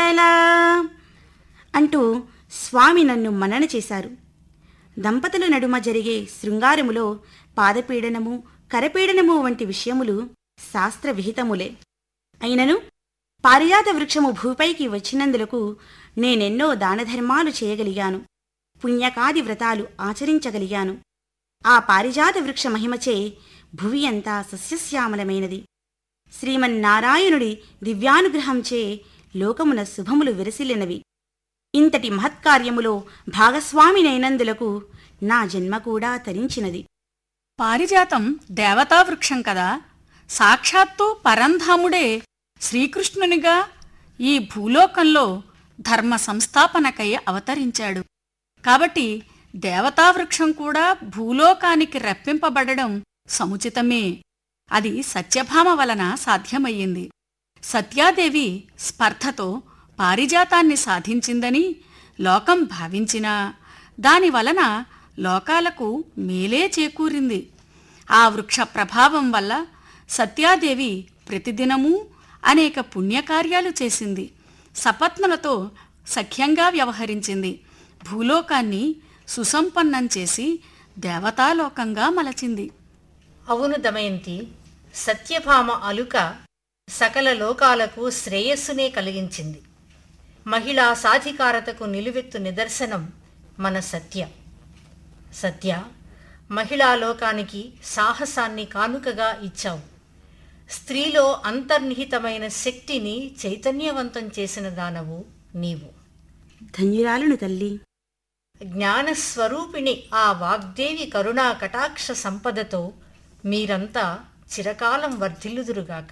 మంగళ అంటూ స్వామి నన్ను మనన చేశారు దంపతుల నడుమ జరిగే శృంగారములో పాదపీడనము కరపీడనము వంటి విషయములు శాస్త్ర విహితములే అయినను పారిజాత వృక్షము భూపైకి వచ్చినందులకు నేనెన్నో దానధర్మాలు చేయగలిగాను పుణ్యకాది వ్రతాలు ఆచరించగలిగాను ఆ పారిజాత వృక్ష మహిమచే భువి అంతా సస్యశ్యామలమైనది శ్రీమన్నారాయణుడి దివ్యానుగ్రహంచే లోకమున శుభములు విరసిల్లినవి ఇంతటి మహత్కార్యములో భాగస్వామినైనందులకు నా జన్మ కూడా తరించినది పారిజాతం దేవతా వృక్షం కదా సాక్షాత్తు పరంధాముడే శ్రీకృష్ణునిగా ఈ భూలోకంలో ధర్మ సంస్థాపనకై అవతరించాడు కాబట్టి దేవతా వృక్షం కూడా భూలోకానికి రప్పింపబడడం సముచితమే అది సత్యభామ వలన సాధ్యమయ్యింది సత్యాదేవి స్పర్ధతో పారిజాతాన్ని సాధించిందని లోకం భావించినా దాని వలన లోకాలకు మేలే చేకూరింది ఆ వృక్ష ప్రభావం వల్ల సత్యాదేవి ప్రతిదినమూ అనేక పుణ్యకార్యాలు చేసింది సపత్నులతో సఖ్యంగా వ్యవహరించింది భూలోకాన్ని సుసంపన్నం చేసి దేవతాలోకంగా మలచింది అవును దమయంతి సత్యభామ అలుక సకల లోకాలకు శ్రేయస్సునే కలిగించింది మహిళా సాధికారతకు నిలువెత్తు నిదర్శనం మన సత్య సత్య మహిళా లోకానికి సాహసాన్ని కానుకగా ఇచ్చావు స్త్రీలో అంతర్నిహితమైన శక్తిని చైతన్యవంతం చేసిన దానవు నీవు ధన్యురాలను తల్లి జ్ఞానస్వరూపిణి ఆ వాగ్దేవి కరుణా కటాక్ష సంపదతో మీరంతా చిరకాలం వర్ధిల్లుదురుగాక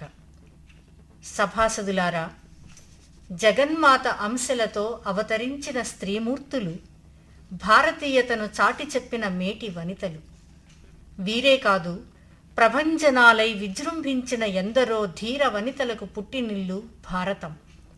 సభాసదులారా జగన్మాత అంశలతో అవతరించిన స్త్రీమూర్తులు భారతీయతను చాటి చెప్పిన మేటి వనితలు వీరే కాదు ప్రభంజనాలై విజృంభించిన ఎందరో ధీర వనితలకు పుట్టినిల్లు భారతం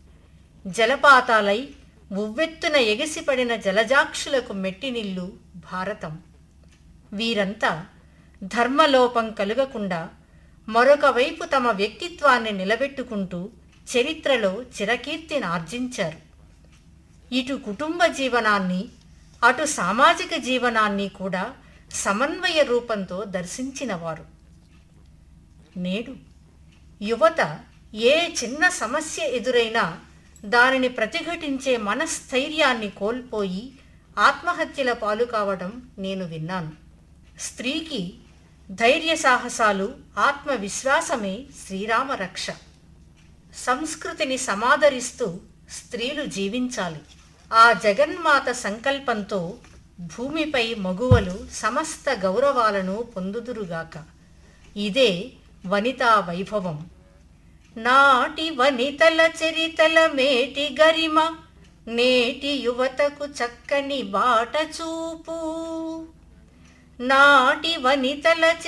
జలపాతాలై ఉవ్వెత్తున ఎగసిపడిన జలజాక్షులకు మెట్టినిల్లు భారతం వీరంతా ధర్మలోపం కలుగకుండా మరొక వైపు తమ వ్యక్తిత్వాన్ని నిలబెట్టుకుంటూ చరిత్రలో చిరకీర్తిని ఆర్జించారు ఇటు కుటుంబ జీవనాన్ని అటు సామాజిక జీవనాన్ని కూడా సమన్వయ రూపంతో దర్శించినవారు నేడు యువత ఏ చిన్న సమస్య ఎదురైనా దానిని ప్రతిఘటించే మనస్థైర్యాన్ని కోల్పోయి ఆత్మహత్యల పాలు కావడం నేను విన్నాను స్త్రీకి ధైర్య సాహసాలు ఆత్మవిశ్వాసమే శ్రీరామ రక్ష సంస్కృతిని సమాదరిస్తూ స్త్రీలు జీవించాలి ఆ జగన్మాత సంకల్పంతో భూమిపై మగువలు సమస్త గౌరవాలను పొందుదురుగాక ఇదే వనితా వైభవం నాటి వనితల చరితల మేటి గరిమ నేటి యువతకు చక్కని బాట చూపు నాటి వనితల